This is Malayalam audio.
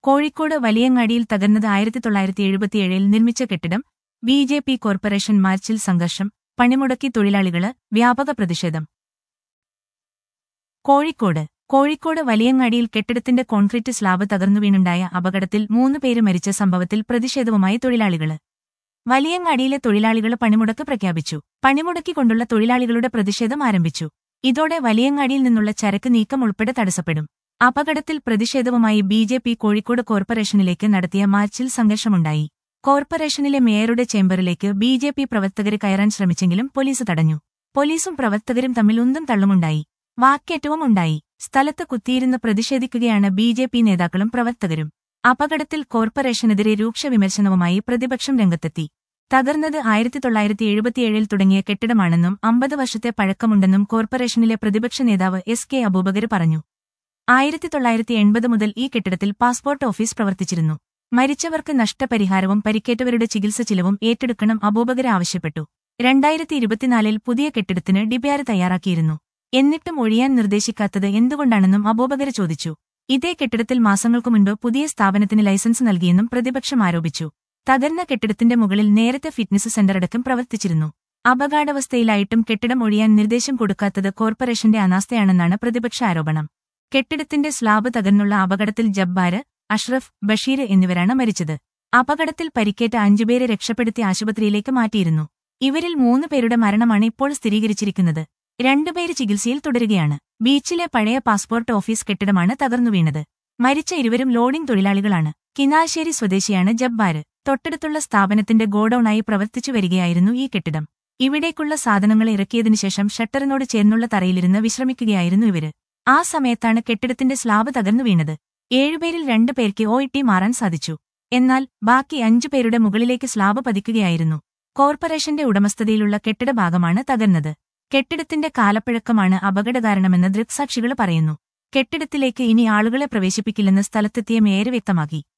കോഴിക്കോട് വലിയങ്ങാടിയിൽ തകർന്നത് ആയിരത്തി തൊള്ളായിരത്തി എഴുപത്തിയേഴിൽ നിർമ്മിച്ച കെട്ടിടം ബി ജെ പി കോർപ്പറേഷൻ മാർച്ചിൽ സംഘർഷം പണിമുടക്കി തൊഴിലാളികള് വ്യാപക പ്രതിഷേധം കോഴിക്കോട് കോഴിക്കോട് വലിയങ്ങാടിയിൽ കെട്ടിടത്തിന്റെ കോൺക്രീറ്റ് സ്ലാബ് തകർന്നു വീണുണ്ടായ അപകടത്തിൽ മൂന്ന് പേര് മരിച്ച സംഭവത്തിൽ പ്രതിഷേധവുമായി തൊഴിലാളികള് വലിയങ്ങാടിയിലെ തൊഴിലാളികൾ പണിമുടക്ക് പ്രഖ്യാപിച്ചു പണിമുടക്കിക്കൊണ്ടുള്ള തൊഴിലാളികളുടെ പ്രതിഷേധം ആരംഭിച്ചു ഇതോടെ വലിയങ്ങാടിയിൽ നിന്നുള്ള ചരക്ക് നീക്കം ഉൾപ്പെടെ തടസ്സപ്പെടും അപകടത്തിൽ പ്രതിഷേധവുമായി ബി ജെ പി കോഴിക്കോട് കോർപ്പറേഷനിലേക്ക് നടത്തിയ മാർച്ചിൽ സംഘർഷമുണ്ടായി കോർപ്പറേഷനിലെ മേയറുടെ ചേംബറിലേക്ക് ബി ജെ പി പ്രവർത്തകര് കയറാൻ ശ്രമിച്ചെങ്കിലും പോലീസ് തടഞ്ഞു പോലീസും പ്രവർത്തകരും തമ്മിൽ ഉന്തും തള്ളുമുണ്ടായി വാക്കേറ്റവും ഉണ്ടായി സ്ഥലത്ത് കുത്തിയിരുന്ന് പ്രതിഷേധിക്കുകയാണ് ബി ജെ പി നേതാക്കളും പ്രവർത്തകരും അപകടത്തിൽ കോർപ്പറേഷനെതിരെ രൂക്ഷ വിമർശനവുമായി പ്രതിപക്ഷം രംഗത്തെത്തി തകർന്നത് ആയിരത്തി തൊള്ളായിരത്തി എഴുപത്തിയേഴിൽ തുടങ്ങിയ കെട്ടിടമാണെന്നും അമ്പത് വർഷത്തെ പഴക്കമുണ്ടെന്നും കോർപ്പറേഷനിലെ പ്രതിപക്ഷ നേതാവ് എസ് കെ അബൂബകർ പറഞ്ഞു ആയിരത്തി തൊള്ളായിരത്തി എൺപത് മുതൽ ഈ കെട്ടിടത്തിൽ പാസ്പോർട്ട് ഓഫീസ് പ്രവർത്തിച്ചിരുന്നു മരിച്ചവർക്ക് നഷ്ടപരിഹാരവും പരിക്കേറ്റവരുടെ ചികിത്സ ചിലവും ഏറ്റെടുക്കണം അബൂബകർ ആവശ്യപ്പെട്ടു രണ്ടായിരത്തി ഇരുപത്തിനാലിൽ പുതിയ കെട്ടിടത്തിന് ഡിബിആർ തയ്യാറാക്കിയിരുന്നു എന്നിട്ടും ഒഴിയാൻ നിർദ്ദേശിക്കാത്തത് എന്തുകൊണ്ടാണെന്നും അബൂബകർ ചോദിച്ചു ഇതേ കെട്ടിടത്തിൽ മാസങ്ങൾക്കു മുൻപ് പുതിയ സ്ഥാപനത്തിന് ലൈസൻസ് നൽകിയെന്നും പ്രതിപക്ഷം ആരോപിച്ചു തകർന്ന കെട്ടിടത്തിന്റെ മുകളിൽ നേരത്തെ ഫിറ്റ്നസ് സെന്ററടക്കം പ്രവർത്തിച്ചിരുന്നു അപകടാവസ്ഥയിലായിട്ടും കെട്ടിടം ഒഴിയാൻ നിർദ്ദേശം കൊടുക്കാത്തത് കോർപ്പറേഷന്റെ അനാസ്ഥയാണെന്നാണ് പ്രതിപക്ഷ ആരോപണം കെട്ടിടത്തിന്റെ സ്ലാബ് തകർന്നുള്ള അപകടത്തിൽ ജബ്ബാര് അഷ്റഫ് ബഷീർ എന്നിവരാണ് മരിച്ചത് അപകടത്തിൽ പരിക്കേറ്റ അഞ്ചുപേരെ രക്ഷപ്പെടുത്തി ആശുപത്രിയിലേക്ക് മാറ്റിയിരുന്നു ഇവരിൽ മൂന്ന് പേരുടെ മരണമാണ് ഇപ്പോൾ സ്ഥിരീകരിച്ചിരിക്കുന്നത് രണ്ടുപേര് ചികിത്സയിൽ തുടരുകയാണ് ബീച്ചിലെ പഴയ പാസ്പോർട്ട് ഓഫീസ് കെട്ടിടമാണ് തകർന്നു വീണത് മരിച്ച ഇരുവരും ലോഡിംഗ് തൊഴിലാളികളാണ് കിനാശ്ശേരി സ്വദേശിയാണ് ജബ്ബാര് തൊട്ടടുത്തുള്ള സ്ഥാപനത്തിന്റെ ഗോഡൌണായി പ്രവർത്തിച്ചു വരികയായിരുന്നു ഈ കെട്ടിടം ഇവിടേക്കുള്ള സാധനങ്ങൾ ഇറക്കിയതിനു ശേഷം ഷട്ടറിനോട് ചേർന്നുള്ള തറയിലിരുന്ന് വിശ്രമിക്കുകയായിരുന്നു ഇവര് ആ സമയത്താണ് കെട്ടിടത്തിന്റെ സ്ലാബ് തകർന്നു വീണത് ഏഴുപേരിൽ രണ്ടു പേർക്ക് ഒ മാറാൻ സാധിച്ചു എന്നാൽ ബാക്കി അഞ്ചു പേരുടെ മുകളിലേക്ക് സ്ലാബ് പതിക്കുകയായിരുന്നു കോർപ്പറേഷന്റെ ഉടമസ്ഥതയിലുള്ള കെട്ടിട ഭാഗമാണ് തകർന്നത് കെട്ടിടത്തിന്റെ കാലപ്പഴക്കമാണ് അപകടകാരണമെന്ന് ദൃക്സാക്ഷികൾ പറയുന്നു കെട്ടിടത്തിലേക്ക് ഇനി ആളുകളെ പ്രവേശിപ്പിക്കില്ലെന്ന് സ്ഥലത്തെത്തിയ മേയർ വ്യക്തമാക്കി